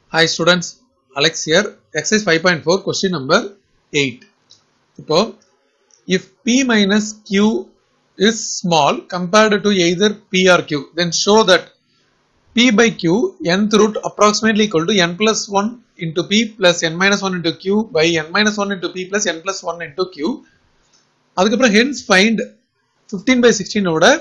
Hi students, Alex here. Exercise 5.4 question number 8. இப்போ if p minus q is small compared to either p or q, then show that p by q nth root approximately equal to n plus 1 into p plus n minus 1 into q by n minus 1 into p plus n plus 1 into q. அதுக்கப்புறம் hence find 15 by 16 ஓட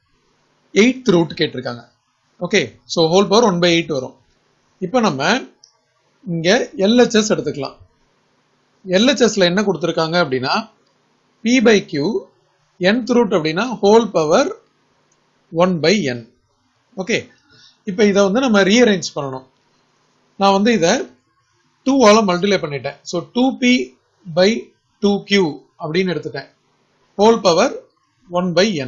8th root கேட்டிருக்காங்க okay so whole power one by eight வரும் இப்போ நம்ம இங்க LHS எடுத்துக்கலாம் எல்ஹெச்எஸ்ல என்ன கொடுத்துருக்காங்க அப்படின்னா P by Q nth root அப்படின்னா whole power one by N okay இப்போ இதை வந்து நம்ம ரீஅரேஞ்ச் பண்ணணும் நான் வந்து இதை டூவால மல்டிப்ளை பண்ணிட்டேன் so two P by two Q அப்படின்னு எடுத்துட்டேன் whole power one by N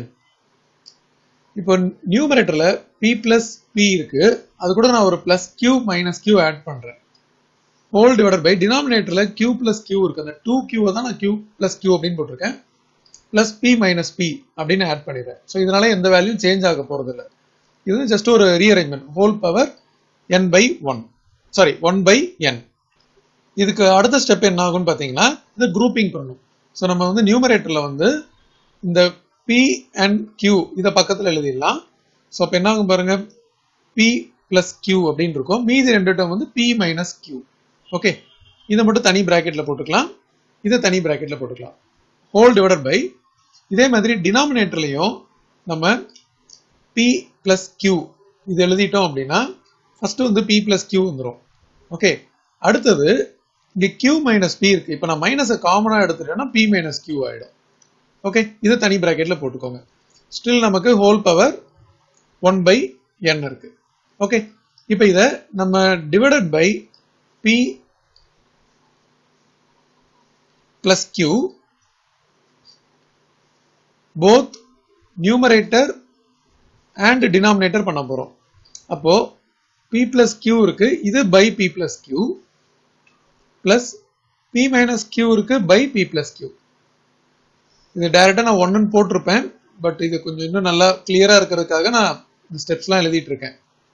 இப்போ நியூமரேட்டர்ல பி பிளஸ் பி இருக்கு அது கூட நான் ஒரு plus Q minus Q add பண்றேன் ஹோல் டிவைடட் பை டினாமினேட்டர்ல கியூ பிளஸ் கியூ இருக்கு அந்த டூ கியூவை தான் நான் கியூ பிளஸ் கியூ அப்படின்னு போட்டிருக்கேன் பிளஸ் பி மைனஸ் பி அப்படின்னு ஆட் பண்ணிடுறேன் ஸோ இதனால எந்த வேல்யூ சேஞ்ச் ஆக போறது இல்லை இது ஜஸ்ட் ஒரு rearrangement whole power N by one sorry one by N இதுக்கு அடுத்த ஸ்டெப் என்ன ஆகும்னு பார்த்தீங்கன்னா இது குரூப்பிங் பண்ணணும் ஸோ நம்ம வந்து நியூமரேட்டர்ல வந்து இந்த பி அண்ட் கியூ இதை பக்கத்தில் எழுதிடலாம் ஸோ அப்போ என்ன ஆகும் பாருங்க பி பிளஸ் கியூ அப்படின்னு இருக்கும் மீதி ரெண்டு டேர்ம் வந்து பி மைனஸ் கியூ ஓகே இதை மட்டும் தனி பிராக்கெட்ல போட்டுக்கலாம் இதை தனி பிராக்கெட்ல போட்டுக்கலாம் ஹோல் டிவைடட் பை இதே மாதிரி டினாமினேட்டர்லையும் நம்ம பி பிளஸ் கியூ இது எழுதிட்டோம் அப்படின்னா ஃபர்ஸ்ட் வந்து பி பிளஸ் கியூ வந்துடும் ஓகே அடுத்தது இங்க கியூ மைனஸ் பி இருக்கு இப்போ நான் மைனஸை காமனாக எடுத்துட்டேன்னா பி மைனஸ் கியூ ஆயிடும் ஓகே இதை தனி பிராக்கெட்ல போட்டுக்கோங்க ஸ்டில் நமக்கு whole power one by N இருக்கு ஓகே இப்போ இதை நம்ம divided by P plus Q both numerator and denominator பண்ண போறோம் அப்போ பி பிளஸ் கியூ இருக்கு இது by P plus Q plus P minus Q இருக்கு பை பி பிளஸ் கியூ இது டைரக்டா நான் ஒன்னு போட்டிருப்பேன் பட் இது கொஞ்சம் இன்னும் நல்லா கிளியரா இருக்கிறதுக்காக நான் இந்த ஸ்டெப்ஸ்லாம் எழுதிட்டு இருக்கேன்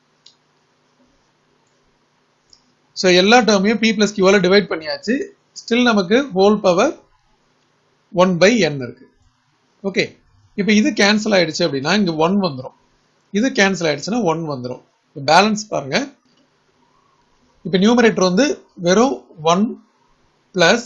ஸோ எல்லா டேர்மையும் பி பிளஸ் கியூவால டிவைட் பண்ணியாச்சு ஸ்டில் நமக்கு whole power one by N இருக்கு ஓகே இப்போ இது கேன்சல் ஆயிடுச்சு அப்படின்னா இங்க ஒன் வந்துடும் இது கேன்சல் ஆயிடுச்சுன்னா ஒன் வந்துடும் பேலன்ஸ் பாருங்க இப்போ நியூமரேட்டர் வந்து வெறும் one plus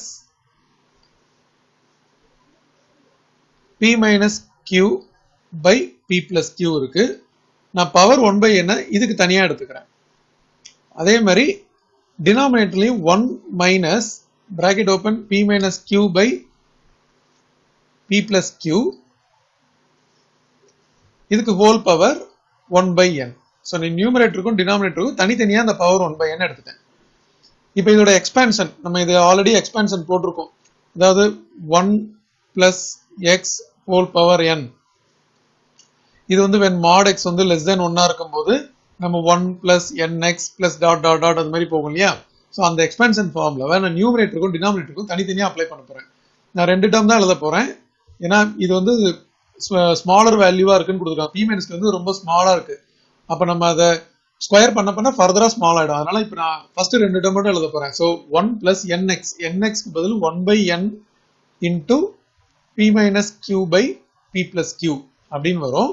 P minus Q by P plus Q இருக்கு நான் பவர் ஒன் பை என்ன இதுக்கு தனியா எடுத்துக்கிறேன் அதே மாதிரி டினாமினேட்டர்லையும் one minus bracket open P minus Q by P plus Q இதுக்கு whole power one by N so நீ நியூமரேட்டருக்கும் டினாமினேட்டருக்கும் தனித்தனியாக அந்த பவர் ஒன் பை என் எடுத்துட்டேன் இப்போ இதோட எக்ஸ்பான்ஷன் நம்ம இது ஆல்ரெடி எக்ஸ்பான்ஷன் போட்டிருக்கோம் அதாவது one plus X whole power N இது வந்து வென் மாட் எக்ஸ் வந்து லெஸ் தென் ஒன்னா இருக்கும்போது நம்ம one plus N X plus dot dot dot அது மாதிரி போகும் இல்லையா ஸோ அந்த எக்ஸ்பென்ஷன் ஃபார்ம்ல நான் நியூமரேட்டருக்கும் டினாமினேட்டருக்கும் தனித்தனியாக அப்ளை பண்ண போறேன் நான் ரெண்டு டேர்ம் தான் எழுத போறேன் ஏன்னா இது வந்து ஸ்மாலர் வேல்யூவா இருக்குன்னு கொடுத்துருக்காங்க பி மைனஸ்க்கு வந்து ரொம்ப ஸ்மாலா இருக்கு அப்ப நம்ம அதை ஸ்கொயர் பண்ண பண்ண ஃபர்தரா ஸ்மால் ஆயிடும் அதனால இப்போ நான் ஃபர்ஸ்ட் ரெண்டு டேர்ம் மட்டும் எழுத போறேன் so one plus N X N எக்ஸ்க்கு பதில் one by N into P minus Q by P plus Q அப்படின்னு வரும்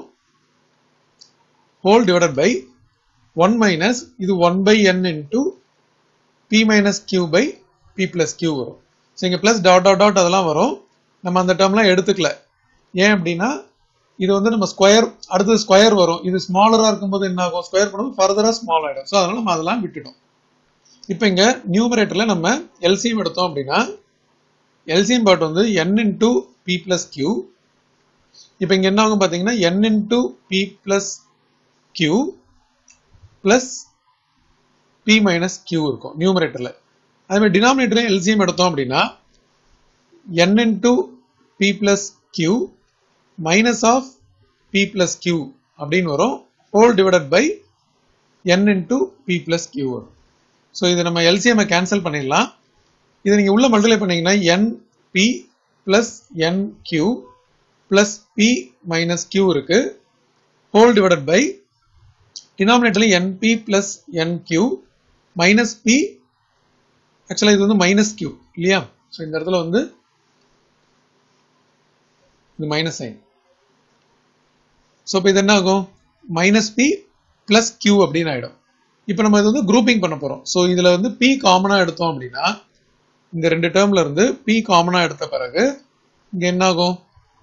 whole divided by one minus இது one by N into P minus Q by P plus Q வரும் so இங்கே plus dot dot dot அதெல்லாம் வரும் நம்ம அந்த டேர்ம்லாம் எடுத்துக்கல ஏன் அப்படின்னா இது வந்து நம்ம ஸ்கொயர் அடுத்தது ஸ்கொயர் வரும் இது ஸ்மாலராக இருக்கும்போது என்ன ஆகும் ஸ்கொயர் பண்ணும்போது ஃபர்தராக ஸ்மால் ஆகிடும் ஸோ அதனால நம்ம அதெல்லாம் விட்டுட்டோம் இப்போ இங்கே நியூமரேட்டரில் நம்ம எல்சிஎம் எடுத்தோம் அப்படின்னா எல்சிஎம் பார்ட் வந்து N into P plus Q இப்போ இங்கே என்ன ஆகும் பார்த்தீங்கன்னா N into P plus Q plus P minus Q இருக்கும் நியூமரேட்டரில் அதே மாதிரி டினாமினேட்டர்லையும் எல்சிஎம் எடுத்தோம் அப்படின்னா N into P plus Q minus of P plus Q அப்படின்னு வரும் whole divided by N into P plus Q வரும் ஸோ இது நம்ம எல்சிஎம் கேன்சல் பண்ணிடலாம் இதை நீங்கள் உள்ள மல்டிப்ளை பண்ணீங்கன்னா N P plus N Q plus P minus Q இருக்கு ஹோல் டிவைடட் பை டினாமினேட்டர்ல N P plus N Q minus P ஆக்சுவலாக இது வந்து மைனஸ் கியூ இல்லையா ஸோ இந்த இடத்துல வந்து இது மைனஸ் சைன் ஸோ இப்போ இது என்ன ஆகும் மைனஸ் பி பிளஸ் கியூ அப்படின்னு ஆயிடும் இப்போ நம்ம இது வந்து குரூப்பிங் பண்ண போறோம் ஸோ இதுல வந்து பி காமனா எடுத்தோம் அப்படின்னா இந்த ரெண்டு டேர்ம்ல இருந்து பி காமனா எடுத்த பிறகு இங்க என்ன ஆகும்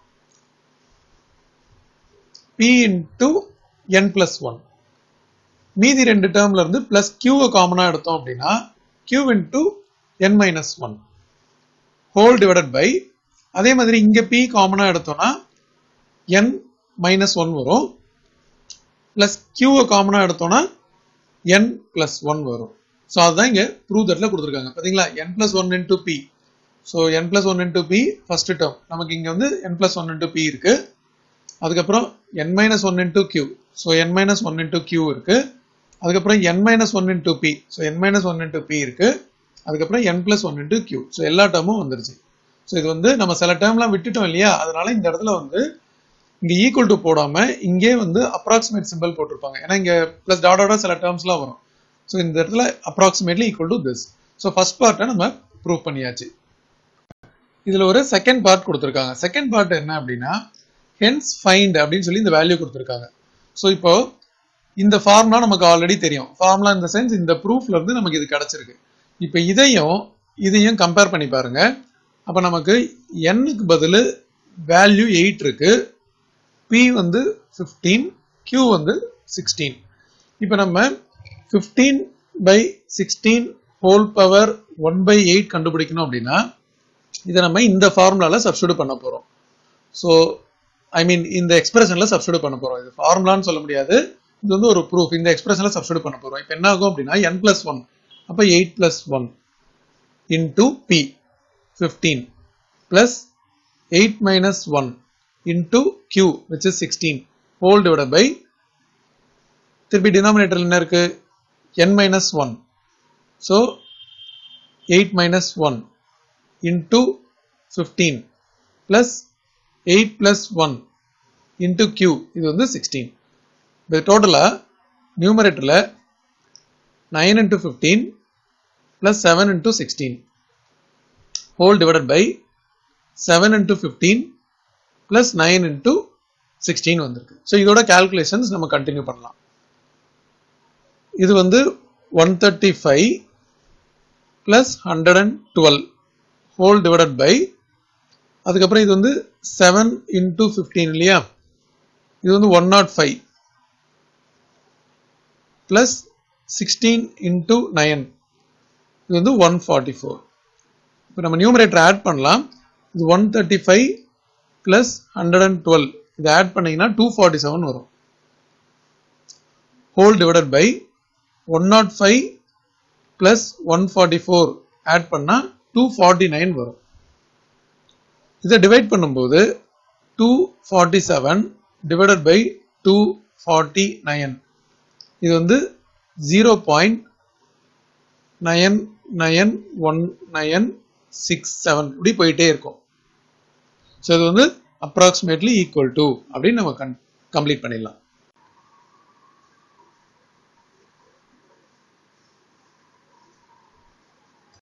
P into N plus one மீதி ரெண்டு டேர்ம்ல இருந்து பிளஸ் கியூவை காமனா எடுத்தோம் அப்படின்னா Q into N minus one whole divided by அதே மாதிரி இங்க பி காமனா எடுத்தோம்னா என் மைனஸ் ஒன் வரும் பிளஸ் கியூவை காமனா எடுத்தோம்னா என் பிளஸ் ஒன் வரும் ஸோ அதுதான் இங்க ப்ரூவ் தட்ல கொடுத்துருக்காங்க பாத்தீங்களா N plus one into P so N plus one into P first term நமக்கு இங்க வந்து N plus one into P இருக்கு அதுக்கப்புறம் N minus one into Q so N minus one into Q இருக்கு அதுக்கப்புறம் N minus one into P so N minus one into P இருக்கு அதுக்கப்புறம் N plus one into Q so எல்லா டேர்மும் வந்துருச்சு so இது வந்து நம்ம சில டேர்ம்லாம் விட்டுட்டோம் இல்லையா அதனால இந்த இடத்துல வந்து இங்க ஈக்குவல் டு போடாம இங்கே வந்து அப்ராக்சிமேட் சிம்பிள் போட்டிருப்பாங்க ஏன்னா இங்க பிளஸ் டாடோட சில டேர்ம்ஸ்லாம் வரும் ஸோ இந்த இடத்துல approximately equal to this so first பார்ட்டை நம்ம ப்ரூவ் பண்ணியாச்சு இதுல ஒரு செகண்ட் பார்ட் கொடுத்துருக்காங்க செகண்ட் பார்ட் என்ன அப்படின்னா ஹென்ஸ் ஃபைண்ட் அப்படின்னு சொல்லி இந்த வேல்யூ கொடுத்துருக்காங்க ஸோ இப்போ இந்த ஃபார்முலா நமக்கு ஆல்ரெடி தெரியும் ஃபார்முலா இந்த சென்ஸ் இந்த ப்ரூஃப்ல இருந்து நமக்கு இது கிடைச்சிருக்கு இப்போ இதையும் இதையும் கம்பேர் பண்ணி பாருங்க அப்ப நமக்கு எண்ணுக்கு பதில் வேல்யூ எயிட் இருக்கு பி வந்து ஃபிஃப்டீன் கியூ வந்து சிக்ஸ்டீன் இப்போ நம்ம fifteen by sixteen whole power one by eight கண்டுபிடிக்கணும் அப்படின்னா இதை நம்ம இந்த ஃபார்முலால சப்ஸ்டியூட் பண்ண போறோம் ஸோ ஐ மீன் இந்த எக்ஸ்பிரஷன்ல சப்ஸ்டியூட் பண்ண போறோம் இது ஃபார்முலான்னு சொல்ல முடியாது இது வந்து ஒரு ப்ரூஃப் இந்த எக்ஸ்பிரஷன்ல சப்ஸ்டியூட் பண்ண போறோம் இப்போ என்ன ஆகும் அப்படின்னா என் பிளஸ் ஒன் அப்போ eight plus one into P fifteen plus eight minus one into q which is 16 whole divided by திருப்பி denominator என்ன இருக்கு n minus 1 so 8 minus 1 into 15 plus 8 plus 1 into q இது வந்து 16 இது டோட்டலா நியூமரேட்டர்ல 9 into 15 plus 7 into 16 whole divided by 7 into 15 plus nine into sixteen வந்திருக்கு so இதோட கால்குலேஷன்ஸ் நம்ம கண்டினியூ பண்ணலாம் இது வந்து one thirty five plus hundred and twelve whole divided by அதுக்கப்புறம் இது வந்து செவன் இன்டூ ஃபிஃப்டீன் இல்லையா இது வந்து one nought five plus sixteen into nine இது வந்து ஒன் ஃபார்ட்டி ஃபோர் இப்போ நம்ம நியூமரேட்டர் ஆட் பண்ணலாம் இது one thirty five plus hundred and twelve இதை ஆட் பண்ணீங்கன்னா டூ ஃபார்ட்டி செவன் வரும் whole divided by one nought five plus one forty four add பண்ணால் டூ ஃபார்ட்டி நைன் வரும் இதை டிவைட் பண்ணும்போது two forty seven divided by two forty nine இது வந்து zero point nine nine one nine six seven இப்படி போயிட்டே இருக்கும் so இது வந்து அப்ராக்சிமேட்லி ஈக்குவல் டு அப்படின்னு நம்ம கம்ப்ளீட் பண்ணிடலாம்